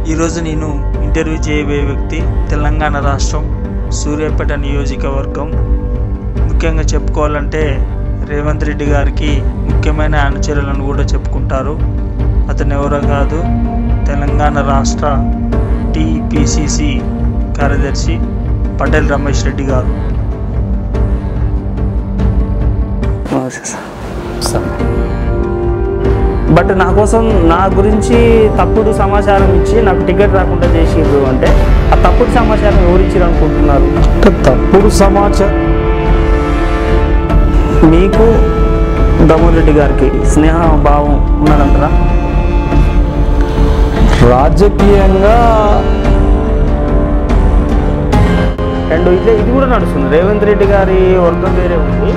ఈరోజు నేను ఇంటర్వ్యూ చేయబోయే వ్యక్తి తెలంగాణ రాష్ట్రం సూర్యాపేట నియోజకవర్గం ముఖ్యంగా చెప్పుకోవాలంటే రేవంత్ రెడ్డి గారికి ముఖ్యమైన అనుచరులను కూడా చెప్పుకుంటారు అతను ఎవరో కాదు తెలంగాణ రాష్ట్ర టీపీసీసీ కార్యదర్శి పటేల్ రమేష్ రెడ్డి గారు బట్ నా కోసం నా గురించి తప్పుడు సమాచారం ఇచ్చి నాకు టికెట్ రాకుండా చేసిండ్రు అంటే ఆ తప్పుడు సమాచారం ఎవరు ఇచ్చారు అనుకుంటున్నారు అంటే తప్పుడు సమాచారం మీకు దమ్మురెడ్డి గారికి స్నేహ భావం ఉన్నదంటారా రాజకీయంగా అండ్ ఇదే ఇది కూడా నడుస్తుంది రేవంత్ రెడ్డి గారి వర్గం వేరే ఉంది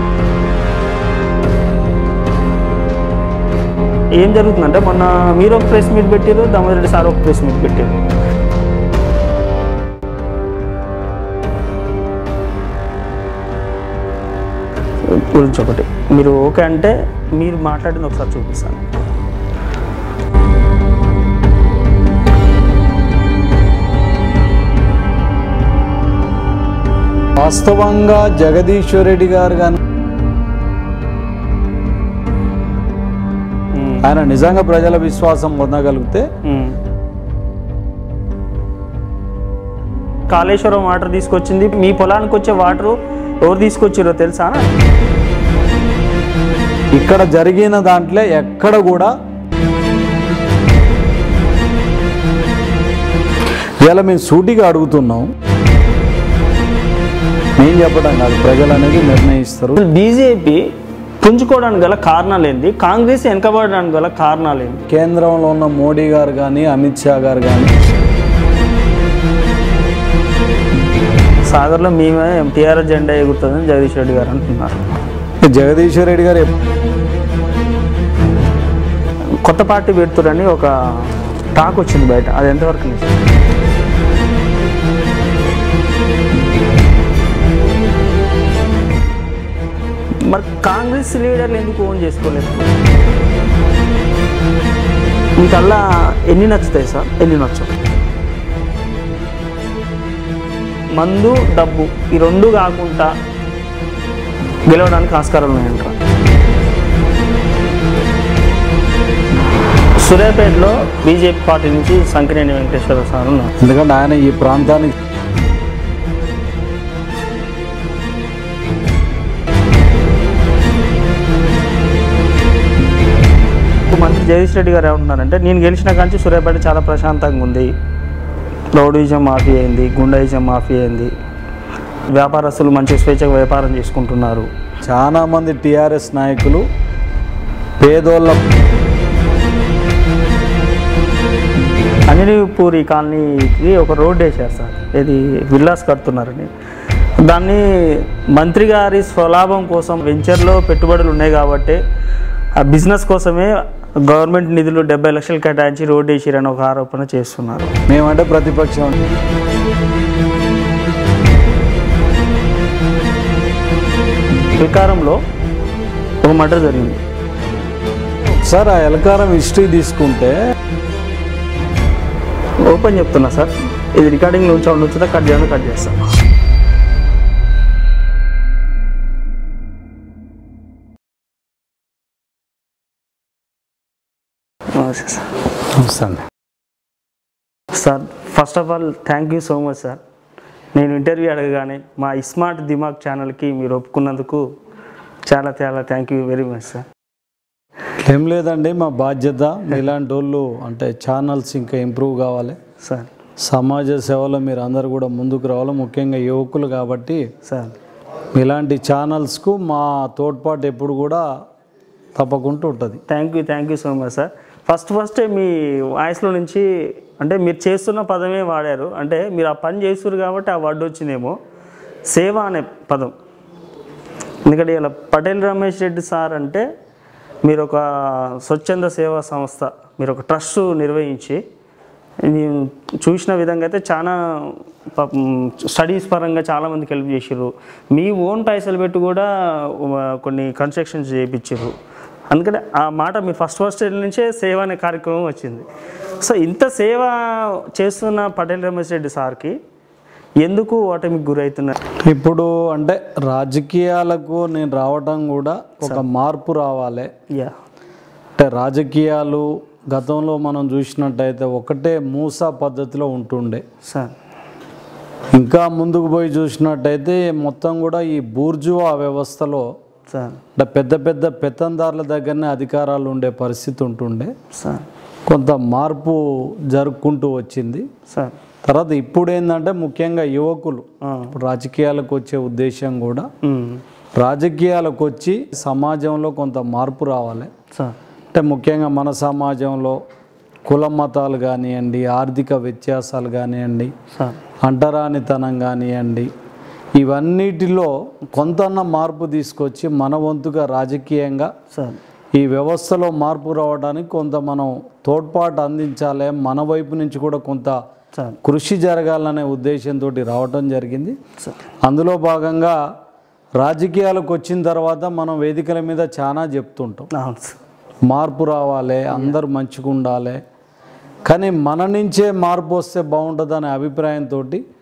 ఏం జరుగుతుందంటే మొన్న మీరు ఒక ప్రెస్ మీట్ పెట్టారు దమ్మురెడ్డి సార్ ఒక ప్రెస్ మీట్ పెట్టారు గురించి ఒకటి మీరు ఓకే అంటే మీరు మాట్లాడింది ఒకసారి చూపిస్తాను వాస్తవంగా జగదీశ్వర్ రెడ్డి గారు కానీ మ్మ్. ఆయన నిజంగా ప్రజల విశ్వాసం పొందగలిగితే మ్మ్. కాళేశ్వరం వాటర్ తీసుకొచ్చింది మీ పొలానికి వచ్చే వాటర్ ఎవరు తీసుకొచ్చారో తెలుసా ఇక్కడ జరిగిన దాంట్లో ఎక్కడ కూడా ఇలా మేము సూటిగా అడుగుతున్నాం నేను చెప్పడం కాదు ప్రజలు అనేది నిర్ణయిస్తారు బీజేపీ పుంజుకోవడానికి గల కారణాలు ఏంది కాంగ్రెస్ వెనకబడడానికి గల కారణాలు ఏంది కేంద్రంలో ఉన్న మోడీ గారు కానీ అమిత్ షా గారు కానీ సాగర్లో మేమే టీఆర్ఎస్ జెండా ఎగురుతుందని జగదీష్ రెడ్డి గారు అంటున్నారు జగదీశ్వర్ రెడ్డి గారు ఎప్- కొత్త పార్టీ పెడుతురని ఒక టాక్ వచ్చింది బయట అది ఎంతవరకు నిజం? మరి కాంగ్రెస్ లీడర్లు ఎందుకు ఓన్ చేసుకోలేదు మీకల్లా ఎన్ని నచ్చుతాయి సార్ ఎన్ని నచ్చవు మందు డబ్బు ఈ రెండు కాకుండా గెలవడానికి ఆస్కారాలు ఉన్నాయంటారా సూర్యాపేటలో బీజేపీ పార్టీ నుంచి సంకినేని వెంకటేశ్వర సార్ ఉన్నారు ఎందుకంటే ఆయన ఈ ప్రాంతానికి ఇప్పుడు మంత్రి జగదీష్ రెడ్డి గారు ఏమంటున్నారంటే నేను గెలిచిన కాంచి సూర్యాపేట చాలా ప్రశాంతంగా ఉంది రౌడీజం మాఫీ అయింది గుండాయిజం మాఫీ అయింది వ్యాపారస్తులు మంచి స్వేచ్ఛగా వ్యాపారం చేసుకుంటున్నారు చాలా మంది టిఆర్ఎస్ నాయకులు పేదోళ్ళ అనిలిపూరి కాలనీకి ఒక రోడ్ వేశారు సార్ ఇది విల్లాస్ కడుతున్నారని దాన్ని మంత్రి గారి స్వలాభం కోసం వెంచర్లో పెట్టుబడులు ఉన్నాయి కాబట్టి ఆ బిజినెస్ కోసమే గవర్నమెంట్ నిధులు డెబ్బై లక్షలు కేటాయించి రోడ్ వేసిరని ఒక ఆరోపణ చేస్తున్నారు మేమంటే ప్రతిపక్షం వికారంలో ఒక మర్డర్ జరిగింది సార్ ఆ ఎలకారం హిస్టరీ తీసుకుంటే ఓపెన్ చెప్తున్నా సార్ ఇది రికార్డింగ్ నుంచి ఉంచుతా కట్ చేయాలని కట్ చేస్తాం నమస్తే sir sir first of all thank you so much sir నేను ఇంటర్వ్యూ అడగగానే మా ఇస్మార్ట్ దిమాగ్ ఛానల్కి మీరు ఒప్పుకున్నందుకు చాలా చాలా thank you very much sir ఏం లేదండి మా బాధ్యత ఇలాంటి వాళ్ళు అంటే ఛానల్స్ ఇంకా ఇంప్రూవ్ కావాలి సార్ సమాజ సేవలో మీరు అందరు కూడా ముందుకు రావాలి ముఖ్యంగా యువకులు కాబట్టి సార్ ఇలాంటి ఛానల్స్కు మా తోడ్పాటు ఎప్పుడు కూడా తప్పకుండా ఉంటుంది thank you thank you so much sir first first మీ వాయిస్లో నుంచి అంటే మీరు చేస్తున్న పదమే వాడారు అంటే మీరు ఆ పని చేస్తున్నారు కాబట్టి ఆ వర్డ్ వచ్చిందేమో సేవ అనే పదం ఎందుకంటే ఇలా పటేల్ రమేష్ రెడ్డి సార్ అంటే మీరు ఒక స్వచ్ఛంద సేవా సంస్థ మీరు ఒక ట్రస్ట్ నిర్వహించి నేను చూసిన విధంగా అయితే చాలా పాపం స్టడీస్ పరంగా చాలామందికి హెల్ప్ చేసిర్రు మీ ఓన్ పైసలు పెట్టి కూడా ఆ, కొన్ని కన్స్ట్రక్షన్స్ చేయించారు అందుకని ఆ మాట మీ ఫస్ట్ ఫస్ట్ నుంచే సేవ అనే కార్యక్రమం వచ్చింది సో ఇంత సేవ చేస్తున్న పటేల్ రమేష్ రెడ్డి సార్కి ఎందుకు ఓటమికి గురవుతున్నారు ఇప్పుడు అంటే రాజకీయాలకు నేను రావటం కూడా ఒక మార్పు రావాలి యా అంటే రాజకీయాలు గతంలో మనం చూసినట్టయితే ఒకటే మూసా పద్ధతిలో ఉంటుండే సార్ ఇంకా ముందుకు పోయి చూసినట్టయితే మొత్తం కూడా ఈ బూర్జువా వ్యవస్థలో సార్ అంటే పెద్ద పెద్ద పెత్తందారుల దగ్గరనే అధికారాలు ఉండే పరిస్థితి ఉంటుండే సార్ కొంత మార్పు జరుపుకుంటూ వచ్చింది సార్ తర్వాత ఇప్పుడు ఏంటంటే ముఖ్యంగా యువకులు ఆ. ఇప్పుడు రాజకీయాలకు వచ్చే ఉద్దేశం కూడా మ్మ్. రాజకీయాలకు వచ్చి సమాజంలో కొంత మార్పు రావాలి సార్ అంటే ముఖ్యంగా మన సమాజంలో కుల మతాలు కానివ్వండి ఆర్థిక వ్యత్యాసాలు కానివ్వండి సార్ అంటరానితనం కానివ్వండి ఇవన్నిటిలో కొంతన్న మార్పు తీసుకొచ్చి మన వంతుగా రాజకీయంగా సార్ ఈ వ్యవస్థలో మార్పు రావడానికి కొంత మనం తోడ్పాటు అందించాలి మన వైపు నుంచి కూడా కొంత సార్ కృషి జరగాలనే ఉద్దేశంతో రావటం జరిగింది సార్ అందులో భాగంగా రాజకీయాలకు వచ్చిన తర్వాత మనం వేదికల మీద చాలా చెప్తుంటాం అవును సార్ మార్పు రావాలి అందరూ మంచిగా ఉండాలి కానీ మన నుంచే మార్పు వస్తే బాగుంటుందనే అభిప్రాయంతో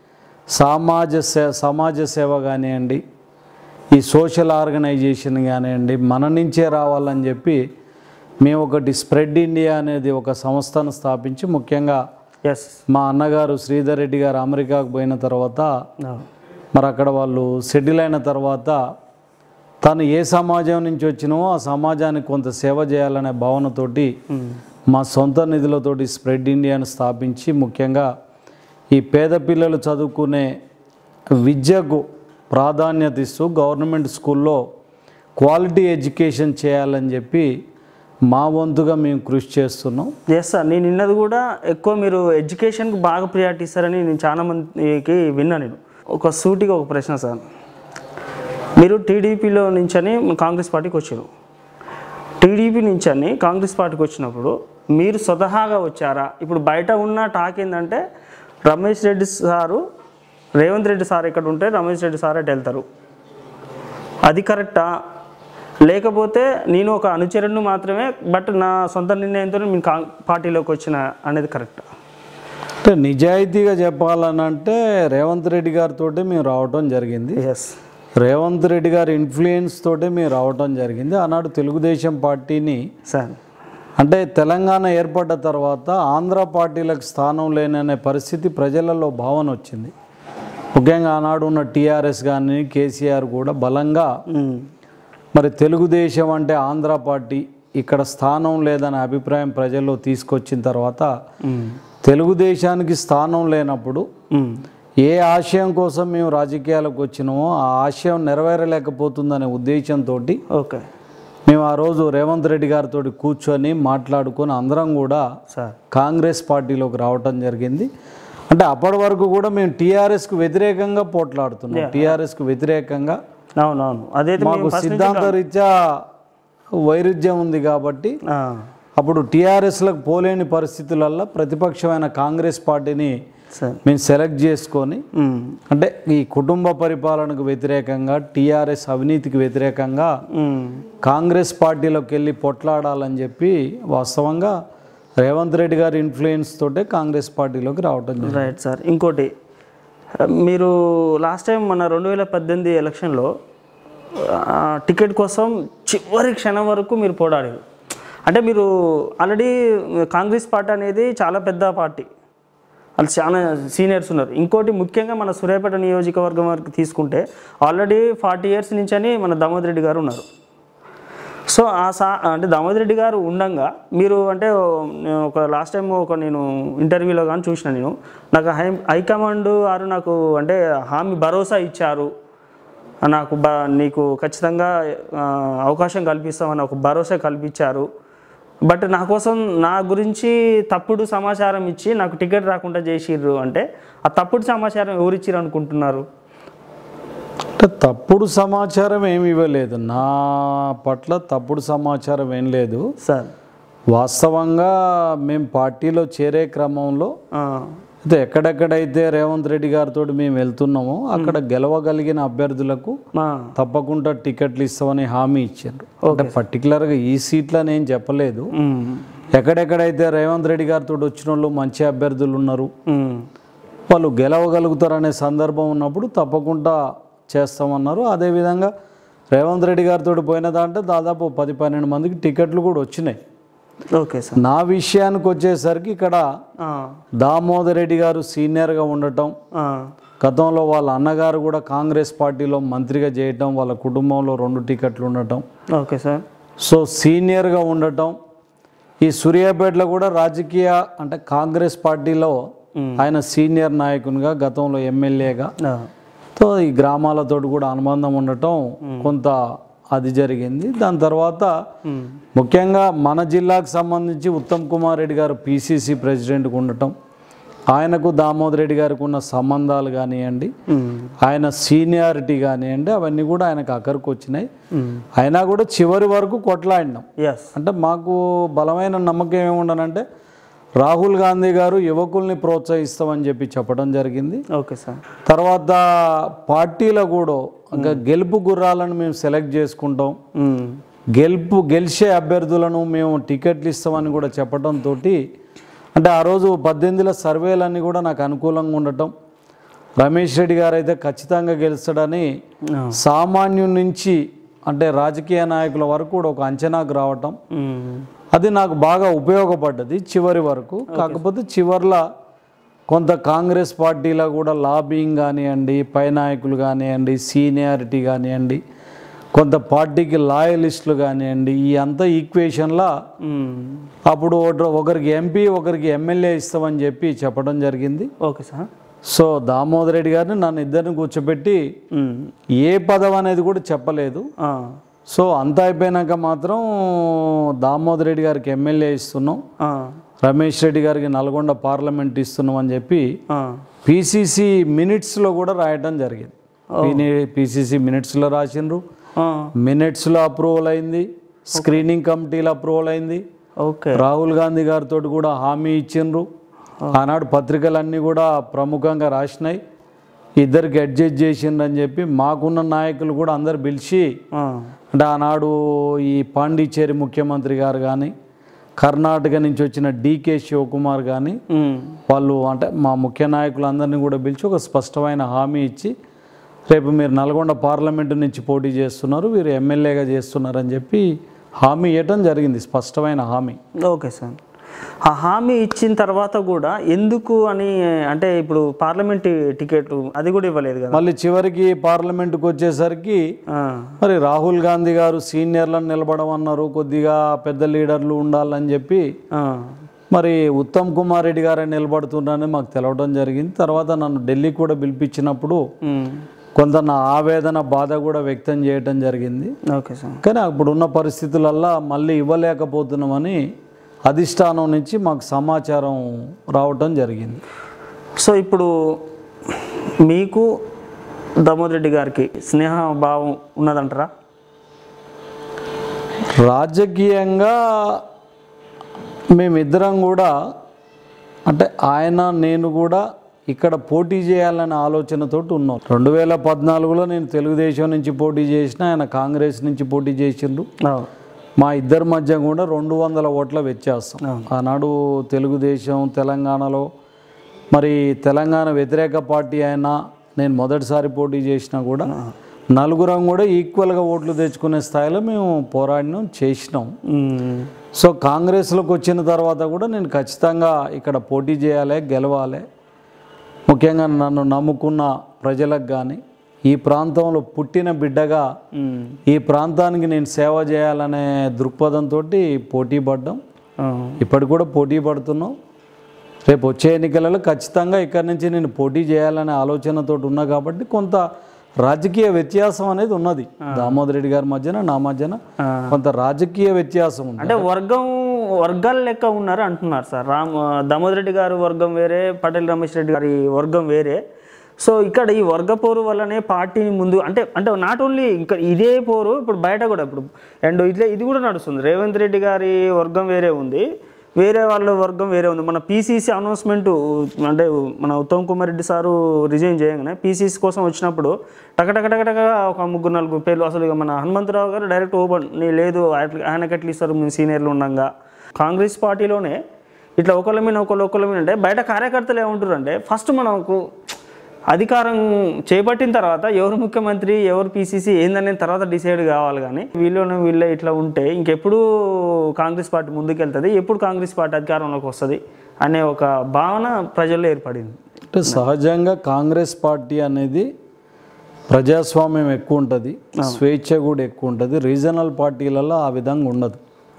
సమాజ సే సమాజ సేవ కానివ్వండి ఈ సోషల్ ఆర్గనైజేషన్ కానివ్వండి మన నుంచే రావాలని చెప్పి మేము ఒకటి స్ప్రెడ్ ఇండియా అనేది ఒక సంస్థను స్థాపించి ముఖ్యంగా ఎస్ మా అన్నగారు శ్రీధర్ రెడ్డి గారు అమెరికాకు పోయిన తర్వాత అవును మరి అక్కడ వాళ్ళు సెటిల్ అయిన తర్వాత తను ఏ సమాజం నుంచి వచ్చినో ఆ సమాజానికి కొంత సేవ చేయాలనే భావనతోటి మా సొంత నిధులతోటి స్ప్రెడ్ ఇండియాను స్థాపించి ముఖ్యంగా ఈ పేద పిల్లలు చదువుకునే విద్యకు ప్రాధాన్యత ఇస్తూ గవర్నమెంట్ స్కూల్లో క్వాలిటీ ఎడ్యుకేషన్ చేయాలని చెప్పి మా వంతుగా మేము కృషి చేస్తున్నాం ఎస్ సార్ నేను నిన్నది కూడా ఎక్కువ మీరు ఎడ్యుకేషన్కి బాగా ప్రియారిటీ ఇస్తారని నేను చాలా మందికి విన్నా నేను ఒక సూటిగా ఒక ప్రశ్న సార్ మీరు టీడీపీలో నుంచని కాంగ్రెస్ పార్టీకి వచ్చారు టీడీపీ నుంచని కాంగ్రెస్ పార్టీకి వచ్చినప్పుడు మీరు స్వతహాగా వచ్చారా ఇప్పుడు బయట ఉన్న టాక్ ఏంటంటే రమేష్ రెడ్డి సారు రేవంత్ రెడ్డి సార్ ఇక్కడ ఉంటే రమేష్ రెడ్డి సార్ అటు వెళ్తారు అది కరెక్టా లేకపోతే నేను ఒక అనుచరుడు మాత్రమే బట్ నా సొంత నిర్ణయంతో నేను కా పార్టీలోకి వచ్చిన అనేది కరెక్ట్ అంటే నిజాయితీగా చెప్పాలని అంటే రేవంత్ రెడ్డి గారితో మేము రావటం జరిగింది ఎస్ రేవంత్ రెడ్డి గారి ఇన్ఫ్లుయెన్స్ తోటే మేము రావటం జరిగింది ఆనాడు తెలుగుదేశం పార్టీని సార్ అంటే తెలంగాణ ఏర్పడ్డ తర్వాత ఆంధ్ర పార్టీలకు స్థానం లేననే పరిస్థితి ప్రజలలో భావన వచ్చింది ముఖ్యంగా ఆనాడు ఉన్న టీఆర్ఎస్ కానీ కేసీఆర్ కూడా బలంగా మరి తెలుగుదేశం అంటే ఆంధ్ర పార్టీ ఇక్కడ స్థానం లేదనే అభిప్రాయం ప్రజల్లో తీసుకొచ్చిన తర్వాత తెలుగుదేశానికి స్థానం లేనప్పుడు ఏ ఆశయం కోసం మేము రాజకీయాలకు వచ్చినామో ఆ ఆశయం నెరవేరలేకపోతుందనే ఉద్దేశంతో ఓకే మేము ఆ రోజు రేవంత్ రెడ్డి గారితో కూర్చొని మాట్లాడుకొని అందరం కూడా సార్ కాంగ్రెస్ పార్టీలోకి రావటం జరిగింది అంటే అప్పటి వరకు కూడా మేము టీఆర్ఎస్కు వ్యతిరేకంగా పోట్లాడుతున్నాం టీఆర్ఎస్కు వ్యతిరేకంగా అవునవును అదైతే మాకు మేము first నుంచి- సిద్ధాంత రీత్యా వైరుధ్యం ఉంది కాబట్టి ఆ, అప్పుడు టీఆర్ఎస్లకు పోలేని పరిస్థితులల్లో ప్రతిపక్షమైన కాంగ్రెస్ పార్టీని సార్ మేము సెలెక్ట్ చేసుకొని మ్మ్. అంటే ఈ కుటుంబ పరిపాలనకు వ్యతిరేకంగా టీఆర్ఎస్ అవినీతికి వ్యతిరేకంగా మ్మ్. కాంగ్రెస్ పార్టీలోకి వెళ్ళి పొట్లాడాలని చెప్పి వాస్తవంగా రేవంత్ రెడ్డి గారి ఇన్ఫ్లుయెన్స్ తోటే కాంగ్రెస్ పార్టీలోకి రావటం జరిగింది రైట్ సార్ ఇంకోటి మీరు లాస్ట్ టైం మన రెండు వేల పద్దెనిమిది ఎలక్షన్లో ఆ, టికెట్ కోసం చివరి క్షణం వరకు మీరు పోరాడారు అంటే మీరు ఆల్రెడీ కాంగ్రెస్ పార్టీ అనేది చాలా పెద్ద పార్టీ వాళ్ళు చాలా సీనియర్స్ ఉన్నారు ఇంకోటి ముఖ్యంగా మన సూర్యాపేట నియోజకవర్గం వరకు తీసుకుంటే ఆల్రెడీ ఫార్టీ ఇయర్స్ నుంచి అని మన దామోదర్ రెడ్డి గారు ఉన్నారు సో ఆ సా అంటే దామోదర్ రెడ్డి గారు ఉండంగా మీరు అంటే నేను ఒక లాస్ట్ టైం ఒక నేను ఇంటర్వ్యూలో కానీ చూసిన నేను నాకు హై హైకమాండ్ వారు నాకు అంటే హామీ భరోసా ఇచ్చారు నాకు బ నీకు ఖచ్చితంగా ఆ, అవకాశం కల్పిస్తామని ఒక భరోసా కల్పించారు బట్ నా కోసం నా గురించి తప్పుడు సమాచారం ఇచ్చి నాకు టికెట్ రాకుండా చేసిర్రు అంటే ఆ తప్పుడు సమాచారం ఎవరిచ్చిర్రు అనుకుంటున్నారు అంటే తప్పుడు సమాచారం ఏమి ఇవ్వలేదు నా పట్ల తప్పుడు సమాచారం ఏం లేదు సార్ వాస్తవంగా మేము పార్టీలో చేరే క్రమంలో ఆ, అయితే ఎక్కడెక్కడైతే రేవంత్ రెడ్డి గారితో మేము వెళ్తున్నామో అక్కడ గెలవగలిగిన అభ్యర్థులకు మా తప్పకుండా టికెట్లు ఇస్తామని హామీ ఇచ్చారు అంటే పర్టికులర్గా ఈ సీట్లని ఏం చెప్పలేదు మ్, ఎక్కడెక్కడైతే రేవంత్ రెడ్డి గారితో వచ్చిన వాళ్ళు మంచి అభ్యర్థులు ఉన్నారు ఉమ్. వాళ్ళు గెలవగలుగుతారనే సందర్భం ఉన్నప్పుడు తప్పకుండా చేస్తామన్నారు అదేవిధంగా రేవంత్ రెడ్డి గారితో పోయిన దాంట్లో దాదాపు పది పన్నెండు మందికి టికెట్లు కూడా వచ్చినాయి ఓకే సార్ నా విషయానికి వచ్చేసరికి ఇక్కడ ఆ, దామోదర్ రెడ్డి గారు సీనియర్గా ఉండటం ఆ, గతంలో వాళ్ళ అన్నగారు కూడా కాంగ్రెస్ పార్టీలో మంత్రిగా చేయటం వాళ్ళ కుటుంబంలో రెండు టికెట్లు ఉండటం ఓకే సార్ సో సీనియర్గా ఉండటం ఈ సూర్యాపేటలో కూడా రాజకీయ అంటే కాంగ్రెస్ పార్టీలో ఆయన సీనియర్ నాయకునిగా గతంలో ఎమ్మెల్యేగా ఆ, తో ఈ గ్రామాలతో కూడా అనుబంధం ఉండటం కొంత అది జరిగింది దాని తర్వాత ఉమ్. ముఖ్యంగా మన జిల్లాకు సంబంధించి ఉత్తమ్ కుమార్ రెడ్డి గారు పిసిసి ప్రెసిడెంట్గా ఉండటం ఆయనకు దామోదర్ రెడ్డి గారికి ఉన్న సంబంధాలు కానివ్వండి ఉమ్. ఆయన సీనియారిటీ కానివ్వండి అవన్నీ కూడా ఆయనకు అక్కడికి వచ్చినాయి ఉమ్. అయినా కూడా చివరి వరకు కొట్లాడినాం ఎస్ అంటే మాకు బలమైన నమ్మకం ఏముండనంటే రాహుల్ గాంధీ గారు యువకుల్ని ప్రోత్సహిస్తామని చెప్పి చెప్పడం జరిగింది ఓకే సార్ తర్వాత పార్టీలో కూడా ఇంకా గెలుపు గుర్రాలను మేము సెలెక్ట్ చేసుకుంటాం ఉమ్. గెలుపు గెలిచే అభ్యర్థులను మేము టికెట్లు ఇస్తామని కూడా చెప్పడంతో అంటే ఆ రోజు పద్దెనిమిదిల సర్వేలన్నీ కూడా నాకు అనుకూలంగా ఉండటం రమేష్ రెడ్డి గారు అయితే ఖచ్చితంగా గెలుస్తాడని ఆ. సామాన్యుడి నుంచి అంటే రాజకీయ నాయకుల వరకు కూడా ఒక అంచనాకు రావటం ఉమ్. అది నాకు బాగా ఉపయోగపడ్డది చివరి వరకు కాకపోతే చివర్లో కొంత కాంగ్రెస్ పార్టీలో కూడా లాబింగ్ కానివ్వండి పై నాయకులు కానివ్వండి సీనియారిటీ కానివ్వండి కొంత పార్టీకి లాయలిస్టులు కానివ్వండి ఈ అంత ఈక్వేషన్లో ఉమ్. అప్పుడు ఒకరు- ఒకరికి ఎంపీ ఒకరికి ఎమ్మెల్యే ఇస్తామని చెప్పి చెప్పడం జరిగింది okay sir so Damodar Reddy గారిని నన్ను ఇద్దరిని కూర్చోబెట్టి ఉమ్. ఏ పదం అనేది కూడా చెప్పలేదు ఆ. సో అంతా అయిపోయినాక మాత్రం దామోదర్ రెడ్డి గారికి ఎమ్మెల్యే ఇస్తున్నాం ఆ. రమేష్ రెడ్డి గారికి నల్గొండ పార్లమెంట్ ఇస్తున్నాం అని చెప్పి ఆ. పీసీసీ మినిట్స్లో కూడా రాయటం జరిగింది పీసీసీ మినిట్స్లో రాసిండ్రు ఆ. మినిట్స్లో అప్రూవల్ అయింది స్క్రీనింగ్ కమిటీలో అప్రూవల్ అయింది ఓకే రాహుల్ గాంధీ గారితో కూడా హామీ ఇచ్చిండ్రు ఆనాడు పత్రికలన్నీ కూడా ప్రముఖంగా రాసినాయి ఇద్దరికి అడ్జస్ట్ చేసిండ్రు అని చెప్పి మాకున్న నాయకులు కూడా అందరు పిలిచి ఆ. అంటే ఆనాడు ఈ పాండిచ్చేరి ముఖ్యమంత్రి గారు కానీ కర్ణాటక నుంచి వచ్చిన డీకే శివకుమార్ కానీ ఉమ్. వాళ్ళు అంటే మా ముఖ్య నాయకులందరినీ కూడా పిలిచి ఒక స్పష్టమైన హామీ ఇచ్చి రేపు మీరు నల్గొండ పార్లమెంటు నుంచి పోటీ చేస్తున్నారు వీరు ఎమ్మెల్యేగా చేస్తున్నారని చెప్పి హామీ ఇవ్వటం జరిగింది స్పష్టమైన హామీ ఓకే సార్ ఆ హామీ ఇచ్చిన తర్వాత కూడా ఎందుకు అని అంటే ఇప్పుడు పార్లమెంట్ టికెట్ అది కూడా ఇవ్వలేదు కదా మళ్ళీ చివరికి పార్లమెంటుకు వచ్చేసరికి ఆ. మరి రాహుల్ గాంధీ గారు సీనియర్లను నిలబడమన్నారు కొద్దిగా పెద్ద లీడర్లు ఉండాలని చెప్పి ఆ. మరి ఉత్తమ్ కుమార్ రెడ్డి గారే నిలబడుతున్నారని మాకు తెలవడం జరిగింది తర్వాత నన్ను ఢిల్లీ కూడా పిలిపించినప్పుడు ఉమ్. కొంత నా ఆవేదన బాధ కూడా వ్యక్తం చేయటం జరిగింది ఓకే సార్ కానీ అప్పుడున్న పరిస్థితులల్లో మళ్ళీ ఇవ్వలేకపోతున్నామని అధిష్టానం నుంచి మాకు సమాచారం రావటం జరిగింది సో ఇప్పుడు మీకు దామోదర్ రెడ్డి గారికి స్నేహ భావం ఉన్నదంటారా రాజకీయంగా మేమిద్దరం కూడా అంటే ఆయన నేను కూడా ఇక్కడ పోటీ చేయాలనే ఆలోచనతోటి ఉన్నాం రెండు వేల పద్నాలుగులో నేను తెలుగుదేశం నుంచి పోటీ చేసిన ఆయన కాంగ్రెస్ నుంచి పోటీ చేసిండు అవును. మా ఇద్దరి మధ్య కూడా రెండు వందల ఓట్ల వ్యత్యాసం ఆనాడు తెలుగుదేశం తెలంగాణలో మరి తెలంగాణ వ్యతిరేక పార్టీ అయినా నేను మొదటిసారి పోటీ చేసినా కూడా నలుగురం కూడా ఈక్వల్గా ఓట్లు తెచ్చుకునే స్థాయిలో మేము పోరాడినాం చేసినాం ఉమ్. సో కాంగ్రెస్లోకి వచ్చిన తర్వాత కూడా నేను ఖచ్చితంగా ఇక్కడ పోటీ చేయాలి గెలవాలి ముఖ్యంగా నన్ను నమ్ముకున్న ప్రజలకు కానీ ఈ ప్రాంతంలో పుట్టిన బిడ్డగా ఉమ్. ఈ ప్రాంతానికి నేను సేవ చేయాలనే దృక్పథంతో పోటీ పడ్డాం ఆ. ఇప్పటికి కూడా పోటీ పడుతున్నాం రేపు వచ్చే ఎన్నికలలో ఖచ్చితంగా ఇక్కడి నుంచి నేను పోటీ చేయాలనే ఆలోచనతో ఉన్నా కాబట్టి కొంత రాజకీయ వ్యత్యాసం అనేది ఉన్నది దామోదర్ రెడ్డి గారి మధ్యన నా మధ్యన ఆ. కొంత రాజకీయ వ్యత్యాసం ఉంది అంటే వర్గం వర్గాల లెక్క ఉన్నారు అంటున్నారు సార్ రామ్ దామోదర్ రెడ్డి గారి వర్గం వేరే పటేల్ రమేష్ రెడ్డి గారి వర్గం వేరే సో ఇక్కడ ఈ వర్గ పోరు వల్లనే పార్టీని ముందు అంటే అంటే నాట్ ఓన్లీ ఇంకా ఇదే పోరు ఇప్పుడు బయట కూడా ఇప్పుడు అండ్ ఇట్లా ఇది కూడా నడుస్తుంది రేవంత్ రెడ్డి గారి వర్గం వేరే ఉంది వేరే వాళ్ళ వర్గం వేరే ఉంది మన పీసీసీ అనౌన్స్మెంట్ అంటే మన ఉత్తమ్ కుమార్ రెడ్డి సారు రిజైన్ చేయగానే పీసీసీ కోసం వచ్చినప్పుడు టకటకటకటక ఒక ముగ్గురు నలుగురు పేర్లు అసలు ఇక మన హనుమంతరావు గారు డైరెక్ట్ ఓపెన్ నీ లేదు ఆయన- ఆయనకి ఎట్లా ఇస్తారు మేము సీనియర్లు ఉండంగా కాంగ్రెస్ పార్టీలోనే ఇట్లా ఒకళ్ళ మీద ఒకళ్ళు ఒకళ్ళ మీద అంటే బయట కార్యకర్తలు ఏమంటారు అంటే ఫస్ట్ మనకు అధికారం చేపట్టిన తర్వాత ఎవరు ముఖ్యమంత్రి ఎవరు పీసీసీ ఏందనే తర్వాత డిసైడ్ కావాలి కానీ వీళ్ళని వీళ్ళే ఇట్లా ఉంటే ఇంకెప్పుడు కాంగ్రెస్ పార్టీ ముందుకెళ్తుంది ఎప్పుడు కాంగ్రెస్ పార్టీ అధికారంలోకి వస్తుంది అనే ఒక భావన ప్రజల్లో ఏర్పడింది అంటే సహజంగా కాంగ్రెస్ పార్టీ అనేది ప్రజాస్వామ్యం ఎక్కువ ఉంటుంది స్వేచ్ఛ కూడా ఎక్కువ ఉంటుంది రీజనల్ పార్టీలలో ఆ విధంగా ఉండదు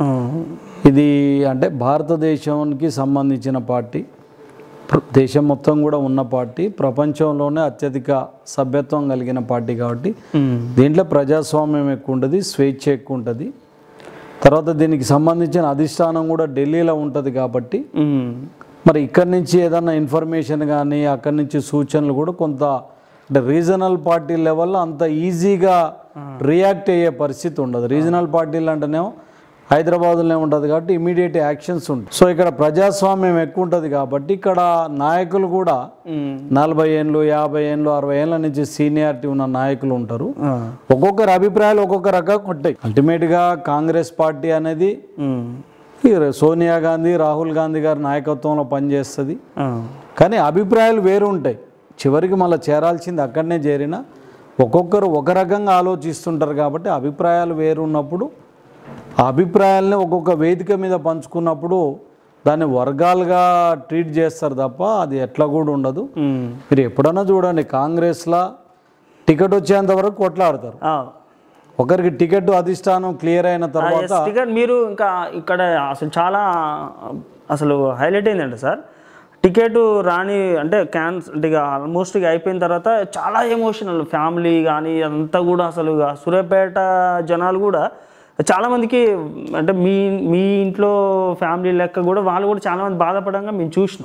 ఇది అంటే భారతదేశానికి సంబంధించిన పార్టీ ప్ర- దేశం మొత్తం కూడా ఉన్న పార్టీ ప్రపంచంలోనే అత్యధిక సభ్యత్వం కలిగిన పార్టీ కాబట్టి దీంట్లో ప్రజాస్వామ్యం ఎక్కువ ఉంటుంది స్వేచ్ఛ ఎక్కువ ఉంటుంది తర్వాత దీనికి సంబంధించిన అధిష్టానం కూడా ఢిల్లీలో ఉంటుంది కాబట్టి ఉమ్. మరి ఇక్కడి నుంచి ఏదన్నా ఇన్ఫర్మేషన్ కానీ అక్కడి నుంచి సూచనలు కూడా కొంత అంటే రీజనల్ పార్టీ లెవెల్లో అంత ఈజీగా రియాక్ట్ అయ్యే పరిస్థితి ఉండదు రీజనల్ పార్టీలు అంటేనేమో హైదరాబాద్లోనే ఉంటుంది కాబట్టి ఇమీడియట్ యాక్షన్స్ ఉంటాయి సో ఇక్కడ ప్రజాస్వామ్యం ఎక్కువ ఉంటుంది కాబట్టి ఇక్కడ నాయకులు కూడా ఉమ్. నలభై ఏళ్ళు యాభై ఏళ్ళు అరవై ఏళ్ళ నుంచి సీనియారిటీ ఉన్న నాయకులు ఉంటారు ఆ. ఒక్కొక్కరి అభిప్రాయాలు ఒక్కొక్క రకంగా ఉంటాయి అల్టిమేట్గా కాంగ్రెస్ పార్టీ అనేది ఉమ్. ఈ సోనియా గాంధీ రాహుల్ గాంధీ గారి నాయకత్వంలో పనిచేస్తుంది ఆ. కానీ అభిప్రాయాలు వేరు ఉంటాయి చివరికి మళ్ళీ చేరాల్సింది అక్కడనే చేరినా ఒక్కొక్కరు ఒక రకంగా ఆలోచిస్తుంటారు కాబట్టి అభిప్రాయాలు వేరు ఉన్నప్పుడు ఆ అభిప్రాయాలని ఒక్కొక్క వేదిక మీద పంచుకున్నప్పుడు దాన్ని వర్గాలుగా ట్రీట్ చేస్తారు తప్ప అది ఎట్లా కూడా ఉండదు ఉమ్. మీరు ఎప్పుడన్నా చూడండి కాంగ్రెస్లో టికెట్ వచ్చేంత వరకు కొట్లాడతారు ఆ. ఒకరికి టికెట్ అధిష్టానం క్లియర్ అయిన తర్వాత ఎస్, టికెట్ మీరు ఇంకా ఇక్కడ అసలు చాలా అసలు హైలైట్ అయిందండి సార్ టికెట్ రాని అంటే క్యాన్స్ అంటే ఇక ఆల్మోస్ట్ ఇక అయిపోయిన తర్వాత చాలా ఎమోషనల్ ఫ్యామిలీ కానీ అంతా కూడా అసలు ఇక సూర్యాపేట జనాలు కూడా చాలామందికి అంటే మీ మీ ఇంట్లో ఫ్యామిలీ లెక్క కూడా వాళ్ళు కూడా చాలామంది బాధపడంగా మేము చూసినాం